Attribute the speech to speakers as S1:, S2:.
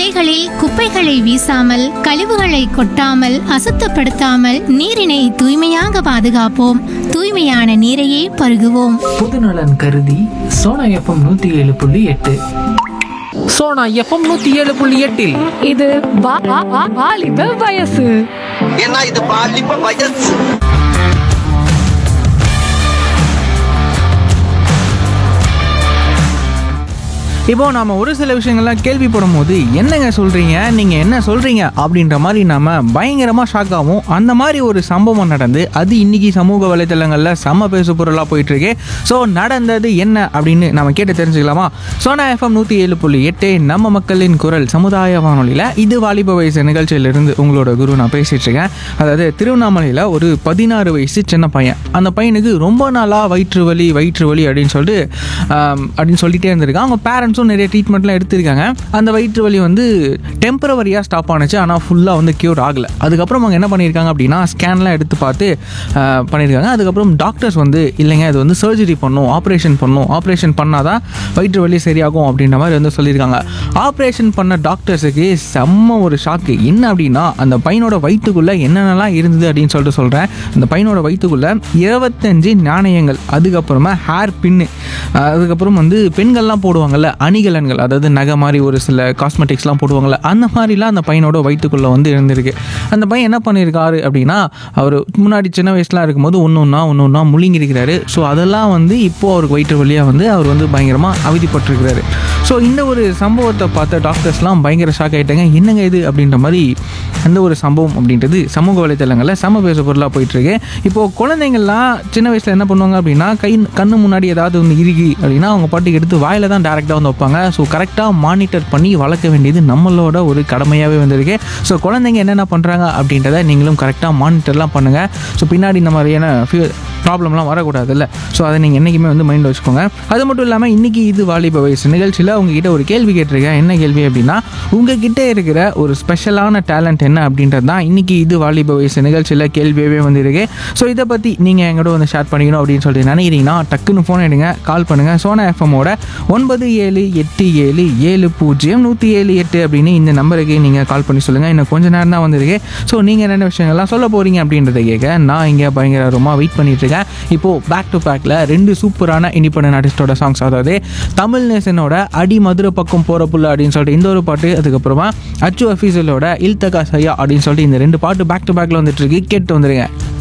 S1: நிலைகளில் குப்பைகளை வீசாமல் கழிவுகளை கொட்டாமல் அசுத்தப்படுத்தாமல் நீரினை தூய்மையாக பாதுகாப்போம் தூய்மையான நீரையே பருகுவோம்
S2: பொதுநலன் கருதி சோனா எஃப்எம் நூத்தி ஏழு புள்ளி எட்டு
S3: சோனா எஃப்எம் நூத்தி ஏழு புள்ளி எட்டில்
S4: இது வா- வா- வா- வாலிப வயசு
S5: ஏன்னா இது பாலிப்ப வயசு
S6: இப்போ நாம ஒரு சில விஷயங்கள்லாம் கேள்விப்படும் போது என்னங்க சொல்றீங்க நீங்க என்ன சொல்றீங்க அப்படின்ற மாதிரி நாம பயங்கரமா ஷாக் ஆகும் அந்த மாதிரி ஒரு சம்பவம் நடந்து அது இன்னைக்கு சமூக வலைத்தளங்கள்ல செம்ம பேசு பொருளா போயிட்டு இருக்கு ஸோ நடந்தது என்ன அப்படின்னு நம்ம கேட்டு தெரிஞ்சுக்கலாமா சோனா எஃப்எம் நூத்தி ஏழு புள்ளி எட்டு நம்ம மக்களின் குரல் சமுதாய வானொலியில இது வாலிப வயசு நிகழ்ச்சியிலிருந்து உங்களோட குரு நான் பேசிட்டு இருக்கேன் அதாவது திருவண்ணாமலையில ஒரு பதினாறு வயசு சின்ன பையன் அந்த பையனுக்கு ரொம்ப நாளா வயிற்று வலி வயிற்று வலி அப்படின்னு சொல்லிட்டு ஆம், அப்படின்னு சொல்லிட்டே இருந்திருக்காங்க அவங்க பேரண்ட்ஸும் நிறைய ட்ரீட்மெண்ட்லாம் எடுத்திருக்காங்க அந்த வயிற்று வலி வந்து டெம்பரவரியாக ஸ்டாப் ஆனுச்சு ஆனால் ஃபுல்லாக வந்து க்யூர் ஆகலை அதுக்கப்புறம் அவங்க என்ன பண்ணியிருக்காங்க அப்படின்னா ஸ்கேன்லாம் எடுத்து பார்த்து ஆ, பண்ணியிருக்காங்க அதுக்கப்புறம் டாக்டர்ஸ் வந்து இல்லைங்க இது வந்து சர்ஜரி பண்ணும் ஆப்ரேஷன் பண்ணும் ஆப்ரேஷன் பண்ணாதான் வயிற்று வலி சரியாகும் அப்படின்ற மாதிரி வந்து சொல்லியிருக்காங்க ஆப்ரேஷன் பண்ண டாக்டர்ஸுக்கு செம்ம ஒரு ஷாக்கு என்ன அப்படின்னா அந்த பையனோட வயிற்றுக்குள்ளே என்னென்னலாம் இருந்தது அப்படின்னு சொல்லிட்டு சொல்கிறேன் அந்த பையனோட வயிற்றுக்குள்ளே இருபத்தஞ்சு நாணயங்கள் அதுக்கப்புறமா ஹேர் பின்னு அதுக்கப்புறம் வந்து பெண்கள்லாம் போடுவாங்கல்ல அணிகலன்கள் அதாவது நகை மாதிரி ஒரு சில காஸ்மெட்டிக்ஸ்லாம் போடுவாங்கல்ல அந்த மாதிரிலாம் அந்த பையனோட வயிற்றுக்குள்ளே வந்து இருந்திருக்கு அந்த பையன் என்ன பண்ணியிருக்காரு அப்படின்னா அவர் முன்னாடி சின்ன வயசுலாம் இருக்கும்போது ஒன்று ஒன்றா ஒன்று ஒன்றா முழுங்கிருக்கிறாரு ஸோ அதெல்லாம் வந்து இப்போது அவருக்கு வயிற்று வழியாக வந்து அவர் வந்து பயங்கரமாக அவதிப்பட்டிருக்கிறாரு ஸோ இந்த ஒரு சம்பவத்தை பார்த்த டாக்டர்ஸ்லாம் பயங்கர ஷாக் ஆகிட்டாங்க என்னங்க இது அப்படின்ற மாதிரி அந்த ஒரு சம்பவம் அப்படின்றது சமூக வலைத்தளங்களில் சம பேச பொருளாக போயிட்டுருக்கு இப்போது குழந்தைங்கள்லாம் சின்ன வயசில் என்ன பண்ணுவாங்க அப்படின்னா கை கண்ணு முன்னாடி ஏதாவது ஒன்று இறுகி அப்படின்னா அவங்க பாட்டுக்கு எடுத்து வாயில தான் டேரெக்டாக வந்து வைப்பாங்க ஸோ கரெக்டாக மானிட்டர் பண்ணி வளர்க்க வேண்டியது நம்மளோட ஒரு கடமையாகவே வந்திருக்கு ஸோ குழந்தைங்க என்னென்ன பண்ணுறாங்க அப்படின்றத நீங்களும் கரெக்டாக மானிட்டர்லாம் பண்ணுங்கள் ஸோ பின்னாடி இந்த மாதிரியான ப்ராப்ளம்லாம் வரக்கூடாதுல்ல ஸோ அதை நீங்கள் என்றைக்குமே வந்து மைண்டில் வச்சுக்கோங்க அது மட்டும் இல்லாமல் இன்றைக்கி இது வாலிப வயசு நிகழ்ச்சியில் உங்ககிட்ட ஒரு கேள்வி கேட்டிருக்கேன் என்ன கேள்வி அப்படின்னா உங்ககிட்ட இருக்கிற ஒரு ஸ்பெஷலான டேலண்ட் என்ன அப்படின்றது தான் இன்றைக்கி இது வாலிப வயசு நிகழ்ச்சியில் கேள்வியாகவே வந்திருக்கு ஸோ இதை பற்றி நீங்கள் எங்களோட வந்து ஷேர் பண்ணிக்கணும் அப்படின்னு சொல்லிட்டு நினைக்கிறீங்கன்னா டக்குன்னு ஃபோன் எடுங்க கால் பண்ணுங்கள் சோனா எஃப்எம்மோட ஒன்பது ஏழு எட்டு ஏழு ஏழு பூஜ்ஜியம் நூற்றி ஏழு எட்டு அப்படின்னு இந்த நம்பருக்கு நீங்கள் கால் பண்ணி சொல்லுங்கள் இன்னும் கொஞ்ச நேரம் தான் வந்திருக்கு ஸோ நீங்கள் என்னென்ன விஷயங்கள்லாம் சொல்ல போகிறீங்க அப்படின்றத கேட்க நான் இங்கே பயங்கரமாக வெயிட் பண்ணிட்டு இருக்கேன் இப்போது பேக் டு பேக்கில் ரெண்டு சூப்பரான இண்டிபெண்டன்ட் ஆர்டிஸ்டோட சாங்ஸ் அதாவது தமிழ் நேசனோட அடி மதுரை பக்கம் போகிற புள்ள அப்படின்னு சொல்லிட்டு இந்த ஒரு பாட்டு அதுக்கப்புறமா அச்சு அஃபீஸலோட இல்தகா சையா அப்படின்னு சொல்லிட்டு இந்த ரெண்டு பாட்டு பேக் டு பேக்கில் வந்துட்டு இருக்கு கேட்டு வந்துருங்க